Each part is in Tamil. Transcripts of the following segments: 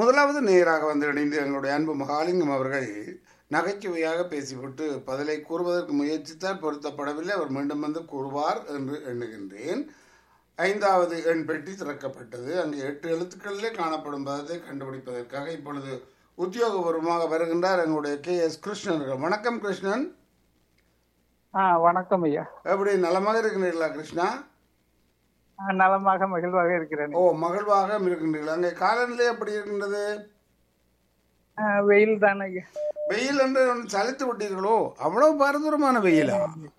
முதலாவது நேராக வந்து இணைந்து எங்களுடைய அன்பு மகாலிங்கம் அவர்கள் நகைச்சுவையாக பேசிவிட்டு பதிலை கூறுவதற்கு முயற்சித்தால் பொருத்தப்படவில்லை அவர் மீண்டும் வந்து கூறுவார் என்று எண்ணுகின்றேன் ஐந்தாவது எண் பெட்டி திறக்கப்பட்டது அங்கு எட்டு எழுத்துக்களிலே காணப்படும் பதத்தை கண்டுபிடிப்பதற்காக இப்பொழுது உத்தியோகபூர்வமாக வருகின்றார் எங்களுடைய கே எஸ் கிருஷ்ணன் அவர்கள். வணக்கம் கிருஷ்ணன் ஆ வணக்கம் ஐயா எப்படி நலமாக இருக்கின்றீர்களா கிருஷ்ணா ஆ, நலமாக மகிழ்வாக இருக்கிறேன் ஓ மகிழ்வாக இருக்கின்றீர்கள் அங்கே காலநிலை எப்படி இருக்கின்றது ஆ, வெயில் தான் ஐயா வெயில் என்று ஒன்று சலித்து விட்டீர்களோ அவ்வளவு பாரதூரமான வெயிலா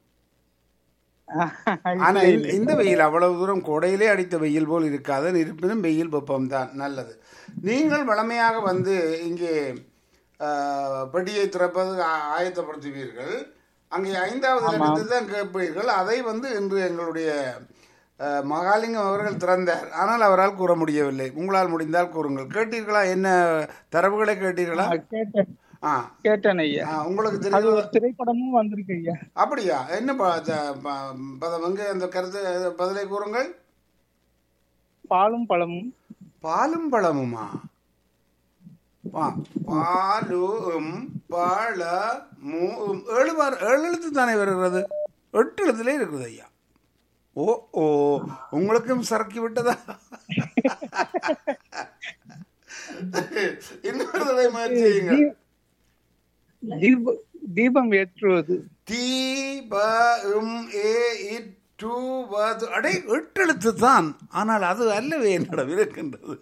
ஆனா இந்த- இந்த வெயில் அவ்வளவு தூரம் கோடையிலே அடித்த வெயில் போல் இருக்காது இருப்பினும் வெயில் வெப்பம்தான் நல்லது நீங்கள் வளமையாக வந்து இங்கே ஆஹ், பெட்டியை திறப்பது ஆ- ஆயத்தப்படுத்துவீர்கள் அங்கே ஐந்தாவது இடத்தை தான் கேட்பீர்கள் அதை வந்து இன்று எங்களுடைய ஆஹ், மகாலிங்கம் அவர்கள் திறந்தார் ஆனால் அவரால் கூற முடியவில்லை உங்களால் முடிந்தால் கூறுங்கள் கேட்டீர்களா என்ன தரவுகளை கேட்டீர்களா ஆ, கேட்டேன் ஆ கேட்டேன் ஐயா ஆ, உங்களுக்கு அது தெரியும் ஒரு திரைப்படமும் வந்திருக்கு ஐயா அப்படியா என்ன ப- த- ப- பதம் எங்கே அந்த கருத்து பதிலை கூறுங்கள் பாலும் பழமும் பாலும் பழமுமா பா- பாலும் பழமும் ஏழு வார ஏழு எழுத்து தானே வருகிறது எட்டு எழுத்துல இருக்குது ஐயா ஓ ஓ உங்களுக்கும் சரக்கி விட்டதா இன்னொரு தடவை முயற்சி செய்யுங்கள் தீ- தீப- தீபம் ஏற்றுவது தீபம் ஏ இட்டு வது அடே எட்டெழுத்து தான் ஆனால் அது அல்லவே என்னிடம் இருக்கின்றது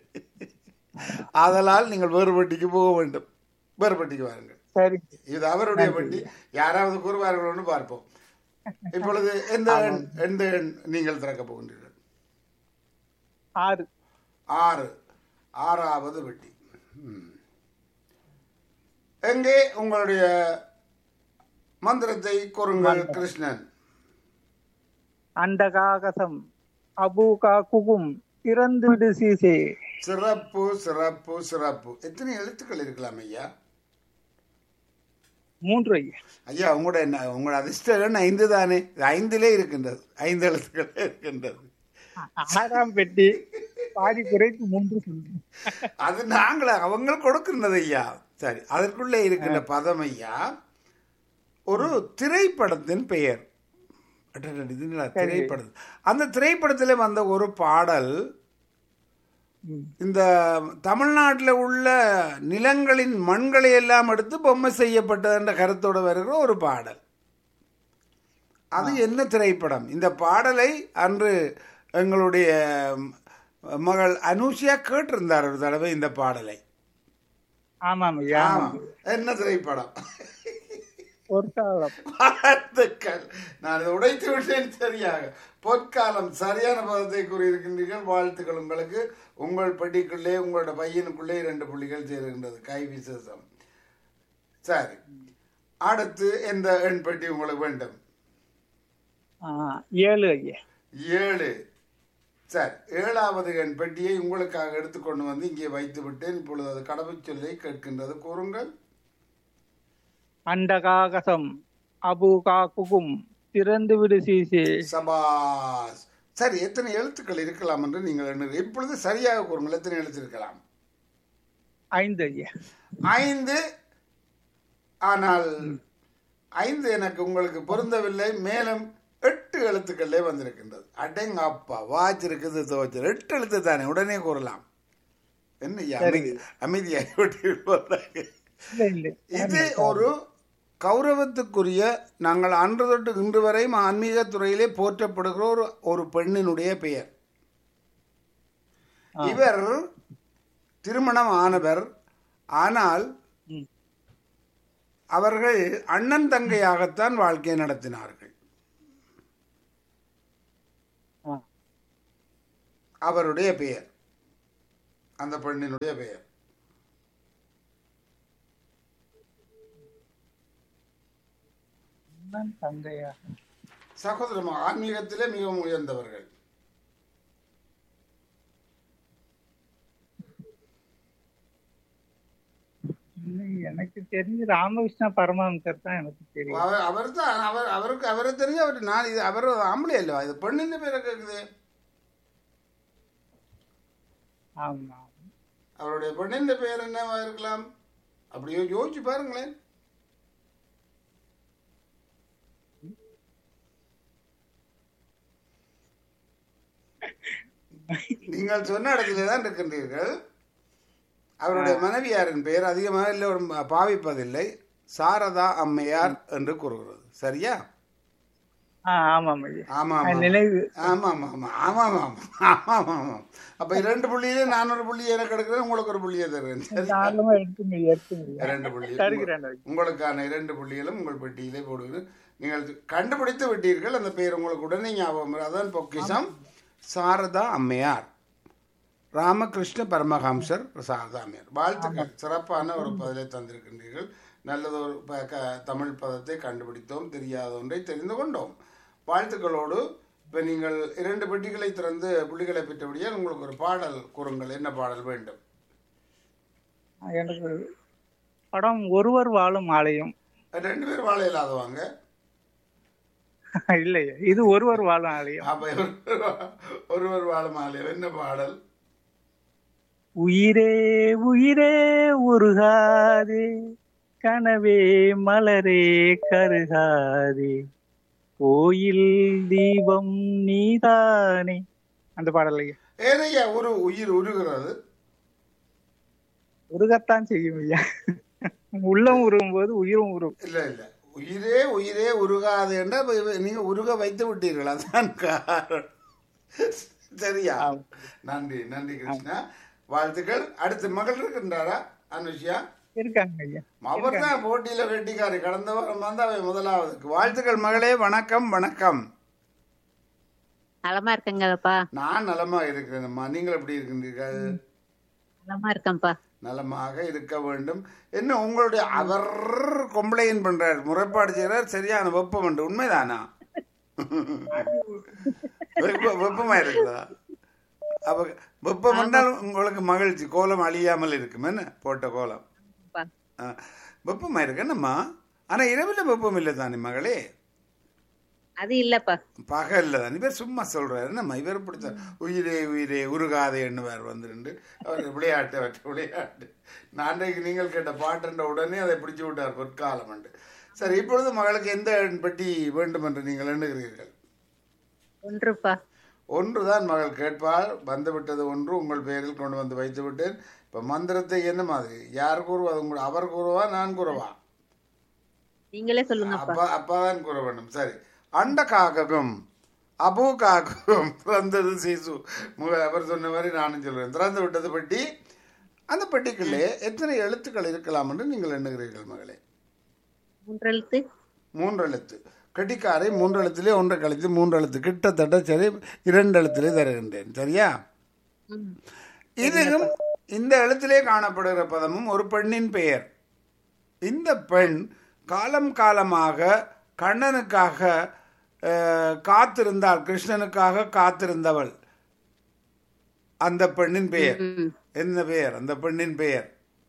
ஆதலால் நீங்கள் வேறு வட்டிக்கு போக வேண்டும் வேறு வட்டிக்கு வாருங்கள் சரி இது அவருடைய வட்டி யாராவது கூறுவார்கள்னு பார்ப்போம் இப்பொழுது எந்த எண் எந்த எண் நீங்கள் திறக்க போகின்றீர்கள் ஆறு ஆறு ஆறாவது வெட்டி ம். எங்கே உங்களுடைய மந்திரத்தை கூறுங்கள் கிருஷ்ணன் அண்டகாகசம் அபூகா குகும் இறந்து விடு சீசே சிறப்பு சிறப்பு சிறப்பு எத்தனை எழுத்துக்கள் இருக்கலாம் ஐயா மூன்று ஐயா ஐயா உங்களோட என்ன உங்களோட அதிர்ஷ்ட எண் ஐந்து தானே இது ஐந்திலே இருக்கின்றது ஐந்து எழுத்துக்களே இருக்கின்றது ஆறாம் பெட்டி பாதி குறைத்து மூன்று சொல்றேன் அது நாங்கள அவங்க கொடுக்கின்றது ஐயா சரி அதற்குள்ளே இருக்கின்ற பதம் ஐயா ஒரு திரைப்படத்தின் பெயர் அடடட, இது என்னடா திரைப்படம் அந்த திரைப்படத்திலே வந்த ஒரு பாடல் ம். இந்த தமிழ்நாட்டில் உள்ள நிலங்களின் மண்களை எல்லாம் எடுத்து பொம்மை செய்யப்பட்டது என்ற கருத்தோடு வருகிற ஒரு பாடல் அது என்ன திரைப்படம் இந்த பாடலை அன்று எங்களுடைய மகள் அனுஷியா கேட்டிருந்தார் ஒரு தடவை இந்த பாடலை ஆமாம் ஐயா ஆமா என்ன திரைப்படம் பொற்காலம் வாழ்த்துக்கள் நான் இதை உடைத்து விட்டேன் சரியாக பொற்காலம் சரியான பதத்தை கூறியிருக்கின்றீர்கள் வாழ்த்துக்கள் உங்களுக்கு உங்கள் பெட்டிக்குள்ளே உங்களோட பையனுக்குள்ளே இரண்டு புள்ளிகள் சேருகின்றது கை விசேஷம் சரி அடுத்து எந்த எண் பெட்டி உங்களுக்கு வேண்டும் ஆ, ஏழு ஐயா ஏழு சரி ஏழாவது எண் பெட்டியை உங்களுக்காக எடுத்துக்கொண்டு வந்து இங்கே வைத்து விட்டேன் இப்பொழுது அது கடவுச் சொல்லை கேட்கின்றது கூறுங்கள் அண்டகாகசம் அபூகா குகும் திறந்து விடு சீசே சபாஸ் சரி எத்தனை எழுத்துக்கள் இருக்கலாம் என்று நீங்கள் எண்ணுங்கள் இப்பொழுது சரியாக கூறுங்கள் எத்தனை எழுத்து இருக்கலாம் ஐந்து ஐயா ஐந்து ஆனால் ஐந்து எனக்கு உங்களுக்கு பொருந்தவில்லை மேலும் எட்டு எழுத்துக்களே வந்திருக்கின்றது அடங்க அப்பா வாட்ச் இருக்குது துவச்சு எட்டு எழுத்து தானே உடனே கூறலாம் என்ன ஐயா, அமைதி அமைதியாகி விட்டு போறாங்க. இல்லை இல்லை இது ஒரு கௌரவத்துக்குரிய நாங்கள் அன்று தொட்டு இன்று வரையும் ஆன்மீக துறையிலே போற்றப்படுகிற ஒரு ஒரு பெண்ணினுடைய பெயர் இவர் திருமணம் ஆனவர் ஆனால் ம். அவர்கள் அண்ணன் தங்கையாகத்தான் வாழ்க்கை நடத்தினார்கள் ஆ. அவருடைய பெயர் அந்த பெண்ணினுடைய பெயர் அண்ணன் தங்கையா சகோதரம் ஆன்மீகத்திலே மிகவும் உயர்ந்தவர்கள் இல்லை, எனக்கு தெரிஞ்சு ராமகிருஷ்ண பரமஹம்சர் தான் எனக்கு தெரியும் அவர் அவர் தான் அவர் அவருக்கு அவரை தெரியும் அவர் நான் இது அவர் ஆம்பளை அல்லவா இது பெண்ணின் பேரை கேட்குது ஆமா அவருடைய பெண்ணின் பெயர் என்னவா இருக்கலாம் அப்படியோ யோசிச்சு பாருங்களேன் நீங்கள் சொன்ன இடத்திலே தான் இருக்கின்றீர்கள் அவருடைய மனைவியாரின் பெயர் அதிகமாக இல்லை ஒரு பாவிப்பதில்லை சாரதா அம்மையார் என்று கூறுகிறது சரியா ஆ ஆமாம் ஐயா ஆமா ஆ, ஆமா நினைவு ஆமாம் ஆமாம் ஆமாம் ஆமாம் ஆமாம் ஆமாம் அப்ப இரண்டு புள்ளியிலே நான் ஒரு புள்ளி எனக்கு எடுக்கிறேன் உங்களுக்கு ஒரு புள்ளியை தருவேன் சரி தாராளமா எடுத்துங்க ஐயா, எடுத்துங்க ஐயா. இரண்டு புள்ளி தருகிறேன் ஐயா. உங்களுக்கான இரண்டு புள்ளிகளும் உங்கள் பெட்டியிலே போடுகிறேன் நீங்கள் கண்டுபிடித்து விட்டீர்கள் அந்த பெயர் உங்களுக்கு உடனே ஞாபகம் வரும். அதான் பொக்கிஷம் சாரதா அம்மையார் ராமகிருஷ்ண பரமஹம்சர் சாரதா அம்மையார் வாழ்த்துக்கள் சிறப்பான ஒரு பதிலை தந்திருக்கின்றீர்கள் நல்லதொரு ப- க- தமிழ் பதத்தை கண்டுபிடித்தோம் தெரியாத ஒன்றை தெரிந்து கொண்டோம் வாழ்த்துக்களோடு இப்போ நீங்கள் இரண்டு பெட்டிகளை திறந்து புள்ளிகளை பெற்றபடியால் உங்களுக்கு ஒரு பாடல் கூறுங்கள் என்ன பாடல் வேண்டும் எனக்கு படம் ஒருவர் வாழும் ஆலயம் ரெண்டு பேர் வாழ இல்லாதவாங்க இல்லையா இது ஒருவர் வாழும் ஆலயம் அப்ப ஒருவர் ஒருவர் வாழும் ஆலயம் என்ன பாடல் உயிரே உயிரே உருகாதே கனவே மலரே கருகாதே கோயில் தீபம் நீதானே அந்த பாடல் ஐயா ஏனையா ஒரு உயிர் உருகிறது உருகத்தான் செய்யும் ஐயா உள்ளம் உருகும் போது உயிரும் உருகும் இல்ல இல்ல உயிரே உயிரே உருகாது என்றால் இப்ப இவ- நீங்க உருக வைத்து விட்டீர்கள் அதான் காரணம் சரியா ஆம். நன்றி நன்றி கிருஷ்ணா வாழ்த்துக்கள் அடுத்து மகள் இருக்கின்றாரா அனுஷியா இருக்காங்க ஐயா அவர் தான் போட்டியில வெட்டிக்காரு கடந்த வாரம் வந்து அவை முதலாவதுக்கு வாழ்த்துக்கள் மகளே வணக்கம் வணக்கம் நலமா இருக்கேங்கப்பா நான் நலமா இருக்கிறேன்ம்மா நீங்கள் எப்படி இருக்கின்றீர்கள் நலமா இருக்கேன்ப்பா நலமாக இருக்க வேண்டும் என்ன உங்களுடைய அவர் கம்ப்ளைண்ட் பண்றார் முறைப்பாடு செய்யறார் சரியான வெப்பம் உண்டு உண்மைதானா வெப்ப- வெப்பமா இருக்குதா அப்ப வெப்பம் என்றால் உங்களுக்கு மகிழ்ச்சி கோலம் அழியாமல் இருக்கும் என்ன போட்ட கோலம் அப்பா. ஆ, வெப்பமா இருக்கு என்னம்மா ஆனா இரவுல வெப்பம் இல்லை தானே மகளே அது இல்லப்பா பகல்ல தான் இவர் சும்மா சொல்றாரு என்னம்மா இவர் பிடிச்ச உயிரே உயிரே உருகாதே என்னவார் வந்துருந்து அவர் விளையாட்டு அவற்றை விளையாட்டு நான்கைக்கு நீங்கள் கேட்ட பாட்டுன்ற உடனே அதை பிடிச்சு விட்டார் பொற்காலம் என்று சரி இப்பொழுது மகளுக்கு எந்த பெட்டி வேண்டும் என்று நீங்கள் எண்ணுகிறீர்கள் ஒன்றுப்பா ஒன்றுதான் மகள் கேட்பாள் வந்துவிட்டது ஒன்று உங்கள் பெயரில் கொண்டு வந்து வைத்து விட்டேன் இப்ப மந்திரத்தை என்ன மாதிரி யார் கூறுவது உங்கள் அவர் கூறுவா நான் கூறுவா நீங்களே சொல்லுங்கப்பா அப்பா அப்பாதான் கூற வேண்டும் சரி அண்ட காக்ககம் அபு காக்ககம் பிறந்தது சிசு மு- அவர் சொன்ன மாதிரி நானும் சொல்றேன் திறந்து விட்டது பெட்டி அந்த பெட்டிக்குள்ளே எத்தனை எழுத்துக்கள் இருக்கலாம் என்று நீங்கள் எண்ணுகிறீர்கள் மகளே மூன்றெழுத்து மூன்று எழுத்து கெட்டிக்காரை மூன்று எழுத்திலே ஒன்றை கழித்து மூன்று எழுத்து கிட்டத்தட்ட சரி இரண்டு எழுத்திலே தருகின்றேன் சரியா ம். இதுவும் இந்த எழுத்திலே காணப்படுகிற பதமும் ஒரு பெண்ணின் பெயர் இந்த பெண் காலம் காலமாக கண்ணனுக்காக அஹ், காத்திருந்தாள் கிருஷ்ணனுக்காக காத்திருந்தவள் அந்த பெண்ணின் பெயர் ம். என்ன பெயர் அந்த பெண்ணின் பெயர்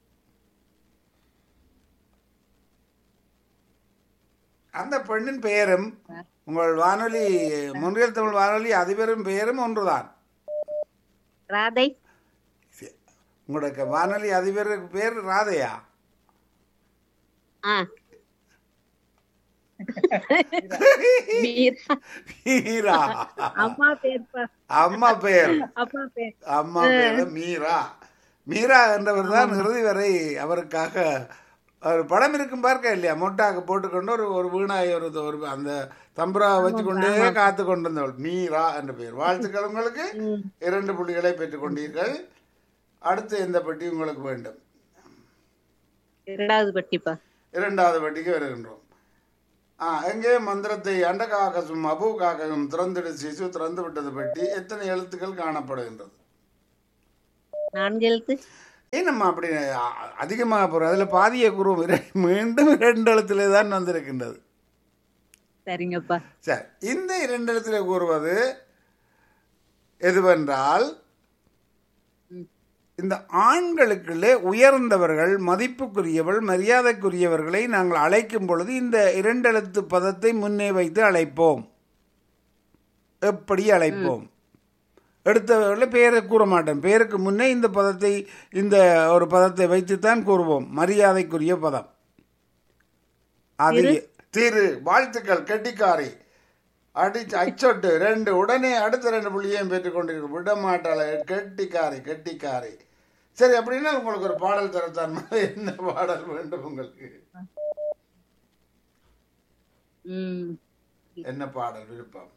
அந்த பெண்ணின் பெயரும் உங்கள் வானொலி முன்றியல் தமிழ் வானொலி அதிபரும் பெயரும் ஒன்றுதான் ராதை உங்களுக்கு வானொலி அதிபருக்கு பேர் ராதையா ஆ மீரா மீரா அம்மா பேர்ப்பா அம்மா பெயர் அப்பா பேர் அம்மா பேர் மீரா மீரா என்றவர் தான் இறுதி வரை அவருக்காக ஒரு படம் இருக்கும் பார்க்க இல்லையா மொட்டாக்கு போட்டுக்கொண்டு ஒரு ஒரு வீணாய் ஒரு ஒரு அந்த தம்புரா வச்சுக்கொண்டே காத்து கொண்டிருந்தவள் மீரா என்ற பெயர் வாழ்த்துக்கள் உங்களுக்கு இரண்டு புள்ளிகளை பெற்றுக் கொண்டீர்கள் அடுத்து எந்த பெட்டி உங்களுக்கு வேண்டும் இரண்டாவது பட்டிப்பா இரண்டாவது பெட்டிக்கு வருகின்றோம் ஆ எங்கே மந்திரத்தை அண்டகாகசும் அபு காகசும் திறந்திடு சிசு திறந்து விட்டது பெட்டி எத்தனை எழுத்துக்கள் காணப்படுகின்றது நான்கு எழுத்து ஏன் நம்ம அப்படி அ- அதிகமாக போகிறோம் அதில் பாதிய குருவம் இர- மீண்டும் இரண்டு எழுத்திலே தான் வந்திருக்கின்றது சரிங்கப்பா சரி இந்த இரண்டு எழுத்திலே கூறுவது எதுவென்றால் இந்த ஆண்களுக்குள்ளே உயர்ந்தவர்கள் மதிப்புக்குரியவள் மரியாதைக்குரியவர்களை நாங்கள் அழைக்கும் பொழுது இந்த இரண்டெழுத்து பதத்தை முன்னே வைத்து அழைப்போம் எப்படி அழைப்போம் எடுத்தவர்களில் பேரை கூற மாட்டேன் பேருக்கு முன்னே இந்த பதத்தை இந்த ஒரு பதத்தை வைத்துத்தான் கூறுவோம் மரியாதைக்குரிய பதம் அது திரு வாழ்த்துக்கள் கெட்டிக்காரி அடி அச்சொட்டு ரெண்டு உடனே அடுத்த ரெண்டு புள்ளியையும் பெற்றுக் கொண்டிருக்கும் விட மாட்டாள கெட்டிக்காரி கெட்டிக்காரி சரி அப்படின்னா உங்களுக்கு ஒரு பாடல் தரத்தான் என்ன பாடல் வேண்டும் உங்களுக்கு ம் என்ன பாடல் விருப்பம்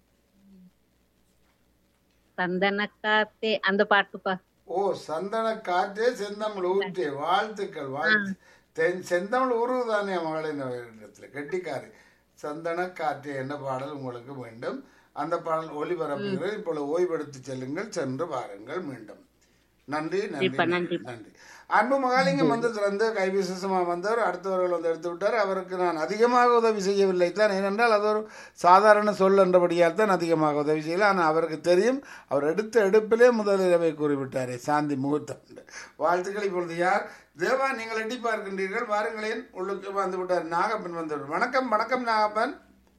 சந்தனக்காத்தே அந்த பாட்டுப்பா ஓ சந்தன காற்றே செந்தமிழ் ஊற்றே வாழ்த்துக்கள் வாழ்த்து தென் செந்தமிழ் உருவு தானே மகளின் இடத்துல கெட்டிக்காரி சந்தன காற்றே என்ன பாடல் உங்களுக்கு வேண்டும் அந்த பாடல் ஒளிபரப்புகிறது இப்பொழுது ஓய்வெடுத்து செல்லுங்கள் சென்று வாருங்கள் மீண்டும் நன்றி நன்றி இப்ப நன்றி. நன்றி அன்பு மகாலிங்கம் வந்து திறந்து கைவிசேஷமா வந்தவர் அடுத்தவர்கள் வந்து எடுத்து விட்டார் அவருக்கு நான் அதிகமாக உதவி செய்யவில்லை தான் ஏனென்றால் அது ஒரு சாதாரண சொல் என்றபடியால் தான் அதிகமாக உதவி செய்யல ஆனால் அவருக்கு தெரியும் அவர் எடுத்த எடுப்பிலே முதலிரவை கூறிவிட்டாரே சாந்தி முகூர்த்தம் என்று. வாழ்த்துக்கள் இப்பொழுது யார் தேவா நீங்கள் எட்டி பார்க்கின்றீர்கள் வாருங்களேன் உள்ளுக்கு வந்து விட்டார் நாகப்பன் வந்து விட்டார். வணக்கம் வணக்கம் நாகப்பன்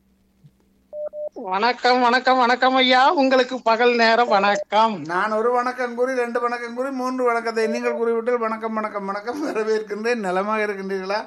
வணக்கம் வணக்கம் வணக்கம் ஐயா உங்களுக்கு பகல் நேரம் வணக்கம் நான் ஒரு வணக்கம் கூறி ரெண்டு வணக்கம் கூறி மூன்று வணக்கத்தை நீங்கள் கூறிவிட்டால் வணக்கம் வணக்கம் வணக்கம் வரவேற்கின்றேன் நலமாக இருக்கின்றீர்களா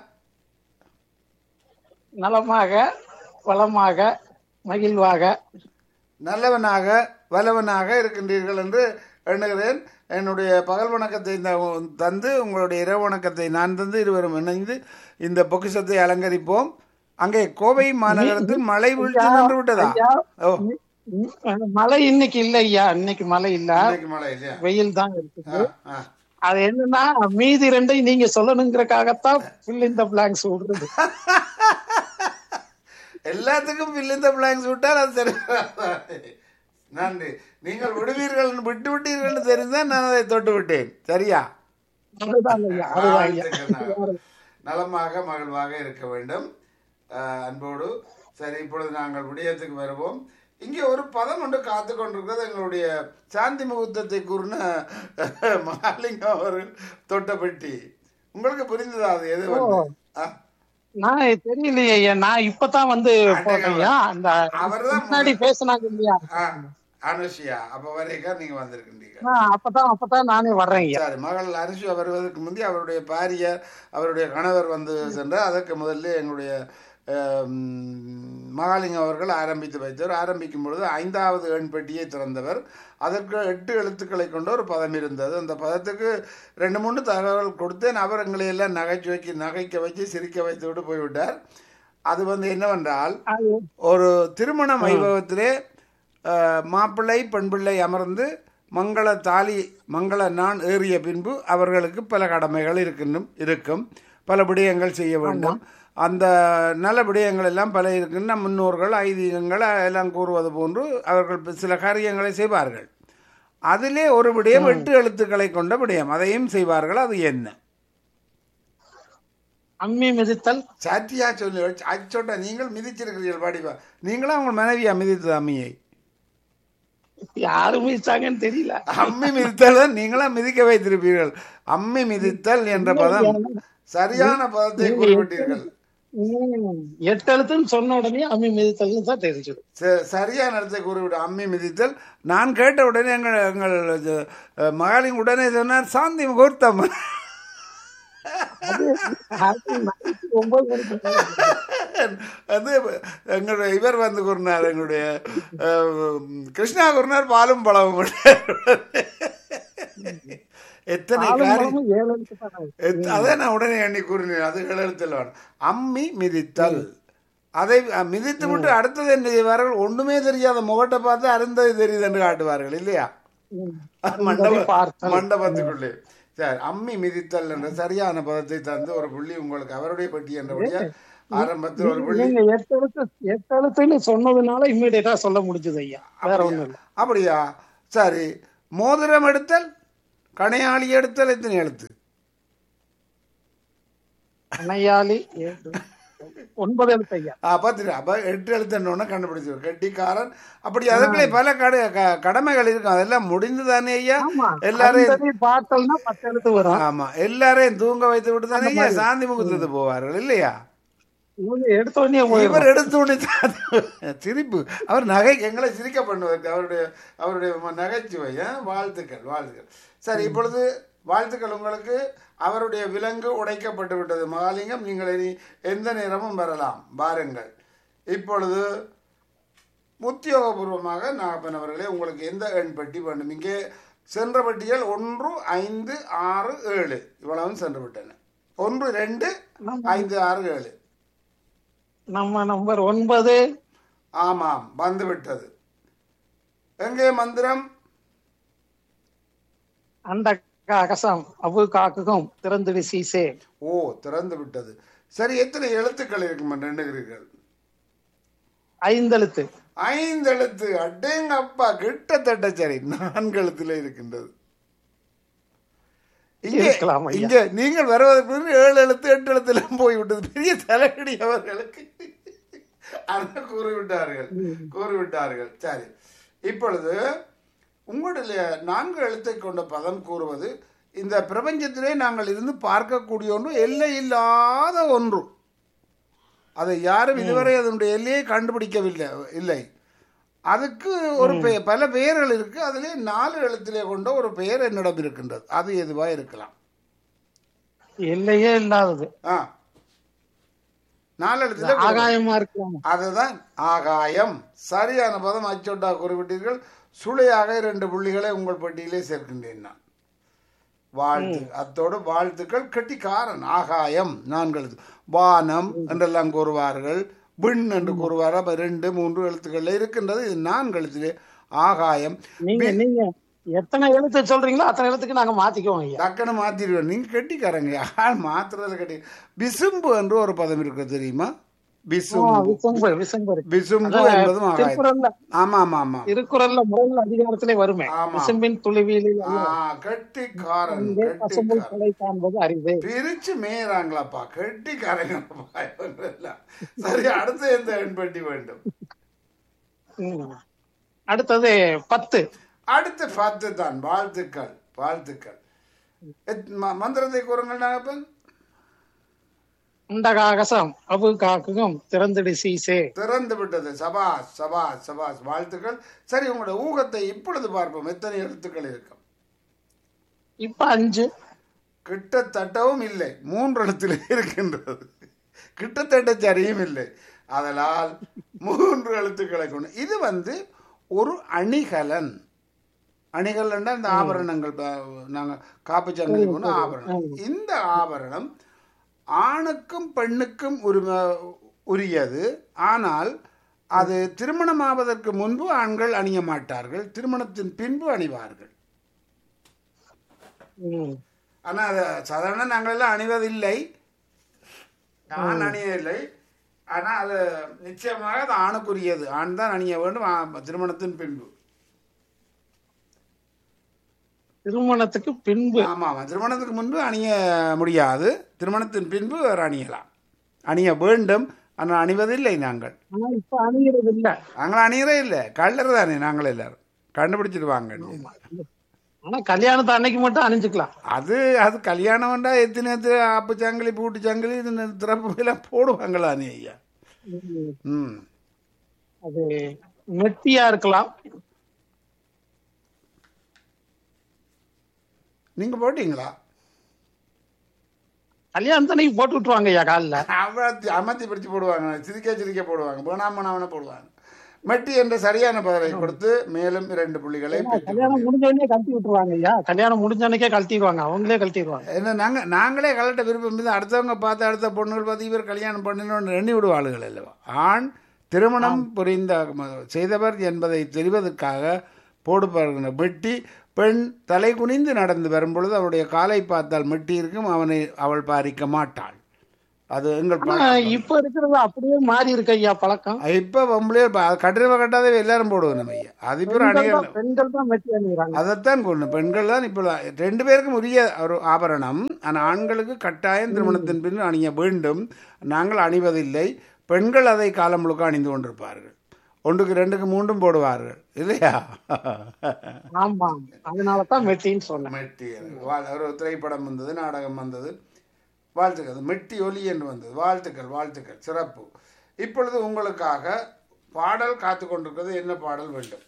நலமாக வளமாக மகிழ்வாக நல்லவனாக வல்லவனாக இருக்கின்றீர்கள் என்று எண்ணுகிறேன் என்னுடைய பகல் வணக்கத்தை த- தந்து உங்களுடைய இரவு வணக்கத்தை நான் தந்து இருவரும் இணைந்து இந்த பொக்கிஷத்தை அலங்கரிப்போம் அங்கே கோவை மாநகரத்தில் மழை வீழ்ச்சி நின்று விட்டதா ஐயா, ஓ ம், மழை இன்னைக்கு இல்ல ஐயா இன்னைக்கு மழை இல்ல இன்னைக்கு மழை இல்லையா வெயில் தான் இருக்குது ஆ, ஆ. அது என்னன்னா மீதி ரெண்டையும் நீங்க சொல்லணுங்கிறக்காகத்தான் fill in the blanks விடுறது எல்லாத்துக்கும் fill in the blanks விட்டால் அது சரி வராது. நன்றி நீங்கள் விடுவீர்கள் விட்டு விட்டீர்கள் தெரிந்தால் நான் அதை தொட்டு விட்டேன் சரியா அதுதான் ஐயா அதுதான் ஐயா வாழ்த்துக்கள். நலமாக மகிழ்வாக இருக்க வேண்டும் அஹ், அன்போடு சரி இப்பொழுது நாங்கள் விடயத்துக்கு வருவோம் இங்கே ஒரு பதம் ஒன்று காத்து கொண்டிருக்கிறது எங்களுடைய சாந்தி முகூர்த்தத்தை கூறின மகாலிங்கம் அவர்கள் தொட்ட பெட்டி உங்களுக்கு புரிந்ததா அது எது வந்து ஆ? நான் தெரியலையே ஐயா நான் இப்பதான் வந்து போட்டேன்யா அந்த அவர்தான் முன்னாடி பேசினாங்க இல்லையா ஆ, அனுஷியா அப்ப வரைக்கும் நீங்க வந்திருக்கின்றீங்க ஆ, அப்பதான் அப்பதான் நானே வர்றேன் ஐயா சரி மகள் அரிசியா வருவதற்கு முந்தைய அவருடைய பாரிய அவருடைய கணவர் வந்து சென்றார் அதற்கு முதல்ல எங்களுடைய ஆம், மகாலிங்கம் அவர்கள் ஆரம்பித்து வைத்தவர் ஆரம்பிக்கும் பொழுது ஐந்தாவது எண் பெட்டியை திறந்தவர் அதற்கு எட்டு எழுத்துக்களை கொண்ட ஒரு பதம் இருந்தது அந்த பதத்துக்கு ரெண்டு மூணு தகவல் கொடுத்தேன் அவர் எங்களை எல்லாம் நகைச்சுவைக்கு நகைக்க வச்சு சிரிக்க வைத்து விட்டு போய்விட்டார் அது வந்து என்னவென்றால் அது ஒரு திருமண வைபவத்திலே அஹ், மாப்பிள்ளை பெண்பிள்ளை அமர்ந்து மங்கள தாலி மங்கள நான் ஏறிய பின்பு அவர்களுக்கு பல கடமைகள் இருக்கின்றும் இருக்கும் பல விடயங்கள் செய்ய வேண்டும் அந்த நல்ல விடயங்கள் எல்லாம் பல இருக்கின்ற முன்னோர்கள் ஐதீகங்கள் எல்லாம் கூறுவது போன்று அவர்கள் சில காரியங்களை செய்வார்கள் அதிலே ஒரு விடயம் எட்டு எழுத்துக்களை கொண்ட விடயம் அதையும் செய்வார்கள் அது என்ன அம்மி மிதித்தல் சாத்தியா சொல்லி அச்சோட்ட நீங்கள் மிதிச்சிருக்கிறீர்கள் பாடிவா நீங்களா உங்கள் மனைவியா மிதித்தது அம்மியை யாரு மிதிச்சாங்கன்னு தெரியல அம்மி மிதித்தல் தான் நீங்களா மிதிக்க வைத்திருப்பீர்கள் அம்மி மிதித்தல் என்ற பதம் சரியான பதத்தை குறிப்பிட்டீர்கள் ம், எட்டு எழுத்துன்னு சொன்ன உடனே அம்மி மிதித்தல்னு தான் தெரிஞ்சது ச- சரியான இடத்தை கூறிவிட்டு அம்மி மிதித்தல் நான் கேட்ட உடனே எங்கள் எங்கள் அஹ், மகளின் உடனே சொன்னார் சாந்தி முகூர்த்தம் அது night ஒன்பது மணிக்கு மேல. அது எங்களுடைய இவர் வந்து கூறினார் எங்களுடைய அஹ், கிருஷ்ணா கூறினார் பாலும் பழமும் எத்தனை ஆளும் காரியம் பழமும் ஏழு எழுத்து தான் ஆகுது. எத்- அதை நான் உடனே எண்ணி கூறினேன் அது எழுத்தில் வேணும் அம்மி மிதித்தல் அதை அஹ், மிதித்து விட்டு அடுத்தது என்ன செய்வார்கள் ஒண்ணுமே தெரியாத முகட்டை பார்த்து அருந்தது தெரியுது என்று காட்டுவார்கள் இல்லையா ம். மண்டப பார்த்தல். மண்டபத்துக்குள்ளே சரி அம்மி மிதித்தல் என்ற சரியான பதத்தை தந்து ஒரு புள்ளி உங்களுக்கு அவருடைய பெட்டி என்றபடியா ஆரம்பத்தில் ஒரு புள்ளி நீங்க எட்டு எழுத்து எட்டு எழுத்துன்னு சொன்னதுனால இம்மிடியட்டா சொல்ல முடிஞ்சது ஐயா வேற ஒண்ணும் இல்ல அப்படியா சரி மோதிரம் எடுத்தல் கணையாளி எடுத்தல் எத்தனை எழுத்து அணையாளி ஏழு, ஒன்பது எழுத்து ஐயா ஆ, பாத்துட்டு அப்ப எட்டு எழுத்துன்னு கண்டுபிடிச்சு கெட்டிக்காரன் அப்படி அதுக்குள்ளே பல கட க- கடமைகள் இருக்கும் அதெல்லாம் முடிந்து தானே ஐயா ஆமா எல்லாரையும் அந்ததி பார்த்தல்னா பத்து எழுத்து வரும் ஆமா எல்லாரையும் தூங்க வைத்து விட்டு தானே ஐயா சாந்தி முகூர்த்தத்து போவார்கள் இல்லையா இவங்க எடுத்த உடனே இவர் போயிடுறோம். எடுத்த உடனே தான் சிரிப்பு அவர் நகை எங்களை சிரிக்க பண்ணுவதற்கு அவருடைய அவருடைய ம- நகைச்சுவை ஆ? வாழ்த்துக்கள் வாழ்த்துக்கள் சரி இப்பொழுது வாழ்த்துக்கள் உங்களுக்கு அவருடைய விலங்கு உடைக்கப்பட்டு விட்டது மகாலிங்கம் நீங்கள் இனி எந்த நேரமும் வரலாம் வாருங்கள் இப்பொழுது உத்தியோகபூர்வமாக நாகப்பன் அவர்களே உங்களுக்கு எந்த எண் பெட்டி வேண்டும் இங்கே சென்ற பெட்டிகள் ஒன்று ஐந்து ஆறு ஏழு இவ்வளவும் சென்று விட்டன ஒன்று ரெண்டு ஐந்து ஆறு ஏழு நம்ம நம்பர் ஒன்பது ஆமாம் வந்து விட்டது எங்கே மந்திரம் அந்த அகசம் அபு காக்குகும் திறந்துடு சீசே ஓ திறந்து விட்டது சரி எத்தனை எழுத்துக்கள் இருக்கும் என்று எண்ணுகிறீர்கள் ஐந்தெழுத்து ஐந்து எழுத்து அடேங்கப்பா கிட்டத்தட்ட சரி நான்கு எழுத்துல இருக்கின்றது இங்கே இருக்கலாம் ஐயா. இங்க நீங்கள் வருவதற்கு முன்பு ஏழு எழுத்து எட்டு எழுத்துல போய்விட்டது பெரிய தலையடி அவர்களுக்கு ஆனால் கூறிவிட்டார்கள் கூறிவிட்டார்கள் சரி இப்பொழுது உங்களுடைய நான்கு எழுத்தை கொண்ட பதம் கூறுவது இந்த பிரபஞ்சத்திலே நாங்கள் இருந்து பார்க்கக்கூடிய ஒன்று எல்லை இல்லாத ஒன்று அதை யாரும் இதுவரை அதனுடைய எல்லையை கண்டுபிடிக்கவில்லை இல்லை அதுக்கு ஒரு பெ பல பெயர்கள் இருக்கு அதிலே நாலு எழுத்திலே கொண்ட ஒரு பெயர் என்னிடம் இருக்கின்றது அது எதுவா இருக்கலாம் எல்லையே இல்லாதது ஆ நாலு எழுத்துல கொடுங்க. ஆகாயமா இருக்கலாம் அதுதான் ஆகாயம் சரியான பதம் அச்சோட்டா குறிப்பிட்டீர்கள் சுளையாக இரண்டு புள்ளிகளை உங்கள் பட்டியலே சேர்க்கின்றேன் நான் வாழ்த்து அத்தோடு வாழ்த்துக்கள் கெட்டிக்காரன் ஆகாயம் நான்கு எழுத்து வானம் என்றெல்லாம் கூறுவார்கள் விண் என்று கூறுவார்கள் அப்ப ரெண்டு மூன்று எழுத்துக்கள் இருக்கின்றது இது நான்கு எழுத்திலே ஆகாயம் நீங்க நீங்க எத்தனை எழுத்து சொல்றீங்களோ அத்தனை எழுத்துக்கு நாங்க மாத்திக்குவோம் ஐயா டக்குன்னு மாத்திடுவேன் நீங்க கெட்டிக்காரங்க யார் மாத்துறதுல கட்டி விசும்பு என்று ஒரு பதம் இருக்கு தெரியுமா ஆ, விசும்பு விசம்பு விசம்பு இருக்கு. விசும்பு அதான் என்பதும் ஆகாயம் திருக்குறள்ல ஆமா ஆமா ஆமா திருக்குறள்ல முதல் அதிகாரத்திலே வருமே ஆமா. விசும்பின் துளிவியில் ஆ, கெட்டிக்காரன் பசும்புல் கெட்டிக்காரன் கொலை காண்பது அறிவு பிரிச்சு மேயறாங்களாப்பா கெட்டிக்காரங்களாப்பா இவங்கெல்லாம். சரி அடுத்து எந்த எண்பட்டி வேண்டும் ம். அடுத்தது பத்து அடுத்து பத்து தான் வாழ்த்துக்கள் வாழ்த்துக்கள் எத்- ம- மந்திரத்தை கூறுங்கள் நாகப்பன் உண்டகாகசம் அபு காக்குகும் திறந்துடு சீசே திறந்து விட்டது சபாஸ் சபாஸ் சபாஸ் வாழ்த்துக்கள் சரி உங்களோட ஊகத்தை இப்பொழுது பார்ப்போம் எத்தனை எழுத்துக்கள் இருக்கும் இப்ப அஞ்சு கிட்டத்தட்டவும் இல்லை மூன்று எழுத்தில் இருக்கின்றது கிட்டத்தட்ட சரியும் இல்லை அதனால் மூன்று எழுத்துக்களை கொண்டு இது வந்து ஒரு அணிகலன் அணிகலன்னா இந்த ஆபரணங்கள் ப- நாங்க காப்பு சங்கிலி கொண்டு ஆபரணம் இந்த ஆபரணம் ஆணுக்கும் பெண்ணுக்கும் உரிம உரியது ஆனால் அது திருமணமாவதற்கு முன்பு ஆண்கள் அணிய மாட்டார்கள் திருமணத்தின் பின்பு அணிவார்கள் ம். ஆனா அது சாதாரண நாங்கள் எல்லாம் அணிவதில்லை நான் அணியவில்லை ஆனா அது நிச்சயமாக அது ஆணுக்குரியது ஆண் தான் அணிய வேண்டும் ஆ- திருமணத்தின் பின்பு திருமணத்துக்கு பின்பு ஆமா ஆமா திருமணத்துக்கு முன்பு அணிய முடியாது திருமணத்தின் பின்பு அவர் அணியலாம் அணிய வேண்டும் ஆனால் அணிவதில்லை நாங்கள் ஆனா இப்ப அணிகிறது இல்ல நாங்கள் அணியறே இல்லை கல்லர் தானே நாங்கள் எல்லாரும் கண்டுபிடிச்சிடுவாங்க ஆனா கல்யாணத்து அன்னைக்கு மட்டும் அணிஞ்சுக்கலாம் அது அது கல்யாணம்டா எத்தனை எத்தனை ஆப்பு சங்கிலி பூட்டு சங்கிலி இது திறப்பு எல்லாம் போடுவாங்களா நீ ஐயா ம். ம் அது மெட்டியா இருக்கலாம் நீங்க போட்டீங்களா கல்யாணத்தன்னைக்கு போட்டு விட்டுருவாங்க ஐயா காலில் அமர்த்தி அமர்த்தி பிடிச்சு போடுவாங்க சிரிக்க சிரிக்க போடுவாங்க போனாமனாவன போடுவாங்க மெட்டி என்ற சரியான பதிலை கொடுத்து மேலும் இரண்டு புள்ளிகளை பெற்றுக் கல்யாணம் முடிஞ்ச உடனே கழட்டி விட்டுருவாங்க ஐயா கல்யாணம் முடிஞ்ச அன்னைக்கே கழட்டிடுவாங்க அவங்களே கழட்டிடுவாங்க என்ன நாங்க நாங்களே கலட்ட விருப்பம் இல்லை அடுத்தவங்க பார்த்து அடுத்த பொண்ணுகள் பார்த்து இவர் கல்யாணம் பண்ணணும்னு எண்ணி விடுவ ஆளுகள் அல்லவா ஆண் திருமணம் புரிந்த ம- செய்தவர் என்பதை தெரிவதற்காக போடுப்பார்கள் வெட்டி பெண் தலை குனிந்து நடந்து வரும்பொழுது அவருடைய காலை பார்த்தால் மெட்டி இருக்கும் அவனை அவள் பாரிக்க மாட்டாள் அது எங்கள் ஆனா, பழக்கம். இப்ப இருக்கிறது அப்படியே மாறி இருக்கு ஐயா பழக்கம் இப்ப பொம்பளையே கட்டுரவ கட்டாதே எல்லாரும் போடுவோம் நம்ம ஐயா அது பேர் பெண்கள் அணிகள் தான் பெண்கள் தான் மெட்டி அணிகிறாங்க அதைத்தான் கொண்டு பெண்கள் தான் இப்போ ரெண்டு பேருக்கும் உரிய ஒரு ஆபரணம் ஆனால் ஆண்களுக்கு கட்டாயம் திருமணத்தின் பின் அணிய வேண்டும் நாங்கள் அணிவதில்லை பெண்கள் அதை காலம் முழுக்க அணிந்து கொண்டிருப்பார்கள் ஒன்றுக்கு ரெண்டுக்கு மூன்றும் போடுவார்கள் இல்லையா ஆமா அதனாலதான் மெட்டின்னு சொன்னேன் மெட்டி. வா- ஒரு திரைப்படம் வந்தது நாடகம் வந்தது வாழ்த்துக்கள் அது மெட்டி ஒலி என்று வந்தது வாழ்த்துக்கள் வாழ்த்துக்கள் சிறப்பு இப்பொழுது உங்களுக்காக பாடல் காத்து கொண்டிருக்கிறது என்ன பாடல் வேண்டும்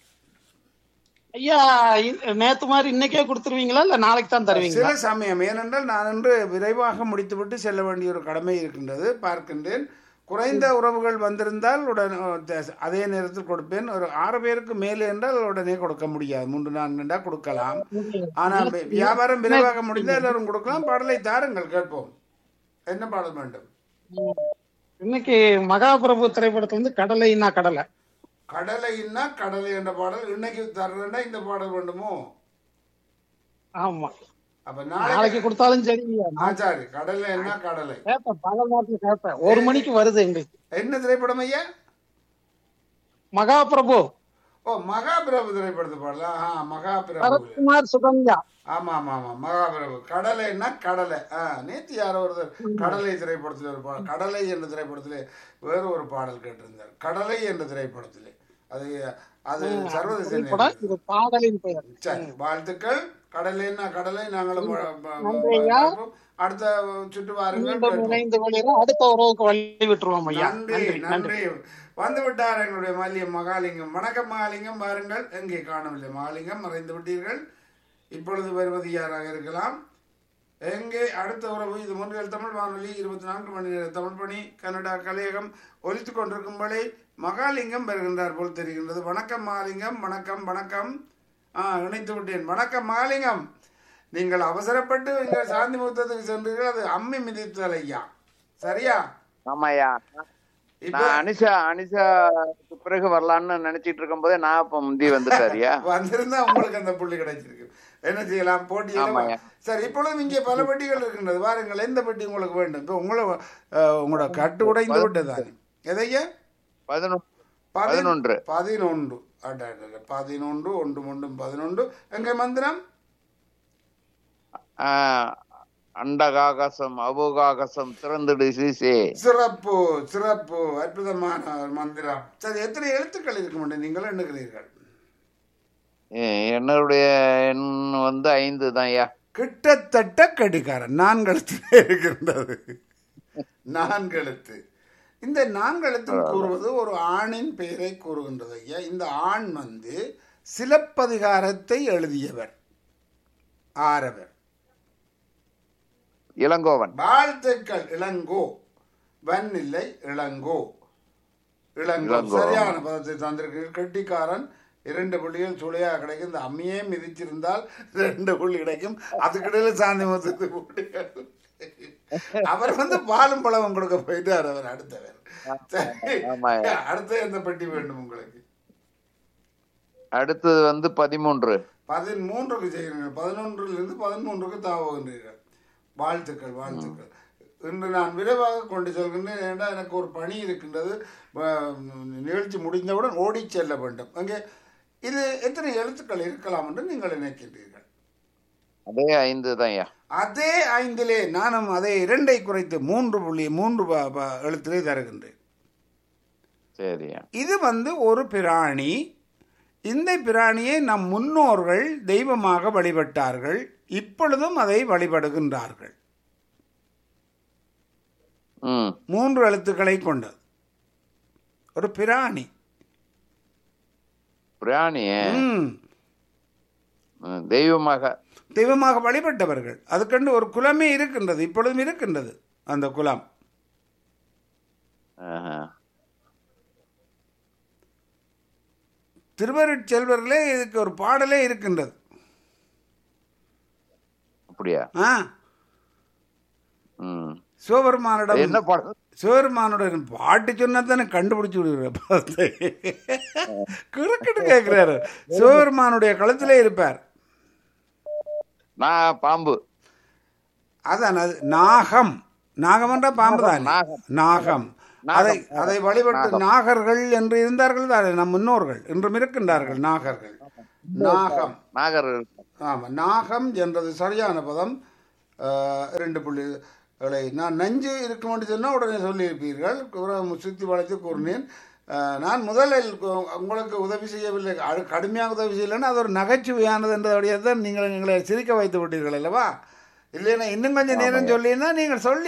ஐயா இ- நேத்து மாதிரி இன்னைக்கே கொடுத்துருவீங்களா இல்ல நாளைக்கு தான் தருவீங்களா சில சமயம் ஏனென்றால் நான் இன்று விரைவாக முடித்துவிட்டு செல்ல வேண்டிய ஒரு கடமை இருக்கின்றது பார்க்கின்றேன் குறைந்த உறவுகள் வந்திருந்தால் உடனே த- அதே நேரத்தில் கொடுப்பேன் ஒரு ஆறு பேருக்கு மேலே என்றால் உடனே கொடுக்க முடியாது மூன்று நான்கு என்றால் கொடுக்கலாம் ஆனால் வி- வியாபாரம் விரைவாக முடிந்தால் எல்லாரும் கொடுக்கலாம் பாடலை தாருங்கள் கேட்போம் என்ன பாடல் வேண்டும் இன்னைக்கு மகாபிரபு திரைப்படத்துல இருந்து கடலைன்னா கடலை கடலைன்னா கடலை என்ற பாடல் இன்னைக்கு தர்றேன்னா இந்த பாடல் வேண்டுமோ ஆமா அப்ப நாளைக்கு நாளைக்கு கொடுத்தாலும் சரி ஆச்சாரி கடலை என்ன கடலை கேட்பேன் பகல் நேரத்துல கேட்பேன் ஒரு மணிக்கு வருது எங்களுக்கு என்ன திரைப்படம் ஐயா மகாபிரபு ஓ மகாபிரபு திரைப்படத்து பாடலாம் ஆ மகாபிரபு சரத்குமார் சுகன்யா ஆமா ஆமா ஆமா மகாபிரபு கடலைன்னா கடலை ஆ நேத்து யாரோ ஒருத்தர் கடலை திரைப்படத்தில் ஒரு பாடல் கடலை என்ற திரைப்படத்திலே வேறு ஒரு பாடல் கேட்டிருந்தார் கடலை என்ற திரைப்படத்திலே அது அது சர்வதேச திரைப்படம் நேரம். இது பாடலின் பெயர் சரி வாழ்த்துக்கள் கடலைன்னா கடலை நாங்களும் ப- ப- நன்றி ஐயா. பார்ப்போம். அடுத்த சுற்று வாருங்கள் மீண்டும் கேட்போம். இணைந்து கொள்கிறோம் அடுத்த உறவுக்கு வழி விட்டுருவோம் ஐயா நன்றி நன்றி நன்றி நன்றி வந்து விட்டார் எங்களுடைய மாலியம் மகாலிங்கம் வணக்கம் மகாலிங்கம் பாருங்கள் எங்கே காணவில்லை மகாலிங்கம் மறைந்து விட்டீர்கள் இப்பொழுது வருவது யாராக இருக்கலாம் எங்கே அடுத்த உறவு இது முன்கள் தமிழ் வானொலி இருபத்தி நான்கு மணி நேர தமிழ் பணி கனடா கலையகம் ஒலித்துக் கொண்டிருக்கும் வேளை மகாலிங்கம் வருகின்றார் போல் தெரிகின்றது வணக்கம் மகாலிங்கம் வணக்கம் வணக்கம் ஆ இணைத்து விட்டேன் வணக்கம் மகாலிங்கம் நீங்கள் அவசரப்பட்டு நீங்கள் சாந்தி முகூர்த்தத்துக்கு சென்றீர்கள் அது அம்மி மிதித்தல் ஐயா சரியா ஆமாய்யா இப்ப நான் அனிஷா அனிஷாக்கு பிறகு வரலான்னு நினைச்சிட்டு இருக்கும் போதே நான் இப்ப முந்தி வந்துட்டாரியா வந்திருந்தா உங்களுக்கு அந்த புள்ளி கிடைச்சிருக்கு என்ன செய்யலாம் போட்டியில் ஆமாய்யா. சரி இப்பொழுது இங்கே பல பெட்டிகள் இருக்கின்றது வாருங்கள் எந்த பெட்டி உங்களுக்கு வேண்டும் இப்போ உங்களை அஹ், உங்களோட கட்டு உடைந்து விட்டதானே எதையா பதினொன்று பதி- பதினொன்று. பதினொன்று அட, அட, அட, பதினொன்று ஒன்று ஒன்றும் பதினொன்று எங்க மந்திரம் ஆஹ், அண்டகாகசம் அபோகாகசம் திறந்துடு சீசே சிறப்பு சிறப்பு அற்புதமான ஒரு மந்திரம் சரி எத்தனை எழுத்துக்கள் இருக்க முடியும் நீங்கள் எண்ணுகிறீர்கள் ஏ- என்னுடைய எண் வந்து ஐந்து தான் ஐயா கிட்டத்தட்ட கடிகாரன் நான்கெழுத்து இருக்கின்றது நான்கெழுத்து இந்த நான்கெழுத்தும் கூறுவது ஒரு ஆணின் பெயரை கூறுகின்றது ஐயா இந்த ஆண் வந்து சிலப்பதிகாரத்தை எழுதியவர் ஆரவர் இளங்கோவன் வாழ்த்துக்கள் இளங்கோ வன் இல்லை இளங்கோ இளங்கோ இளங்கோ. சரியான பதத்தை தந்திருக்கிறீர்கள் கெட்டிக்காரன் இரண்டு புள்ளிகள் சுளையாக கிடைக்கும் இந்த அம்மியே மிதிச்சிருந்தால் ரெண்டு புள்ளி கிடைக்கும் அதுக்கிடையில சாந்தி மொத்தத்து புள்ளிகள் அவர் வந்து பாலும் பழமும் கொடுக்க போயிட்டார் அவர் அடுத்தவர் சரி. ஆமாய்யா. அடுத்த எந்த பெட்டி வேண்டும் உங்களுக்கு அடுத்தது வந்து பதிமூன்று பதிமூன்றுக்கு செய்கிறீர்கள் பதினொன்றிலிருந்து பதிமூன்றுக்கு தாவுகின்றீர்கள் வாழ்த்துக்கள் வாழ்த்துக்கள் இன்று நான் விரைவாக கொண்டு செல்கின்றேன் ஏன்னா எனக்கு ஒரு பணி இருக்கின்றது வ- நிகழ்ச்சி முடிந்தவுடன் ஓடிச் செல்ல வேண்டும் அங்கே இது எத்தனை எழுத்துக்கள் இருக்கலாம் என்று நீங்கள் நினைக்கின்றீர்கள் அதே ஐந்து தான் ஐயா அதே ஐந்திலே நானும் அதே இரண்டை குறைத்து மூன்று புள்ளி மூன்று ப- ப- எழுத்திலே தருகின்றேன் சரியா இது வந்து ஒரு பிராணி இந்த பிராணியை நம் முன்னோர்கள் தெய்வமாக வழிபட்டார்கள் இப்பொழுதும் அதை வழிபடுகின்றார்கள் ம் மூன்று எழுத்துக்களை கொண்டது ஒரு பிராணி பிராணி ம். ம், தெய்வமாக தெய்வமாக வழிபட்டவர்கள் அதுக்கண்டு ஒரு குலமே இருக்கின்றது இப்பொழுதும் இருக்கின்றது அந்த குலம் ஆஹா. திருவருட்செல்வர்களே இதுக்கு ஒரு பாடலே இருக்கின்றது அப்படியா ஆ ம் சிவபெருமானிடம் என்ன படம் சிவபெருமானுடன் பாட்டு சொன்னா தானே கண்டுபிடிச்சு விடுகிற பதத்தை குறுக்கிட்டு கேட்கிறாரு சிவபெருமானுடைய களத்திலே இருப்பார் நான் பாம்பு அதான் அது நாகம் நாகம் என்ற பாம்பு தான் நாகம். நாகம் அதை நாகம். அதை வழிபட்டு நாகர்கள் என்று இருந்தார்கள் தானே நம் முன்னோர்கள் இன்றும் இருக்கின்றார்கள் நாகர்கள் நாகம் நாகர் ஆமாம் நாகம் என்றது சரியான பதம் அஹ், இரண்டு புள்ளிகளை நான் நஞ்சு இருக்கும் என்று சொன்னால் உடனே சொல்லியிருப்பீர்கள் குர- சுத்தி வளைத்து கூறினேன் அஹ், நான் முதலில் கு- உங்களுக்கு உதவி செய்யவில்லை அடு- கடுமையாக உதவி செய்யலைன்னா அது ஒரு நகைச்சுவையானது என்றபடியாக தான் நீங்கள் எங்களை சிரிக்க வைத்து விட்டீர்கள் அல்லவா இல்லைன்னா இன்னும் கொஞ்சம் நேரம் சொல்லியிருந்தா நீங்கள் சொல்லி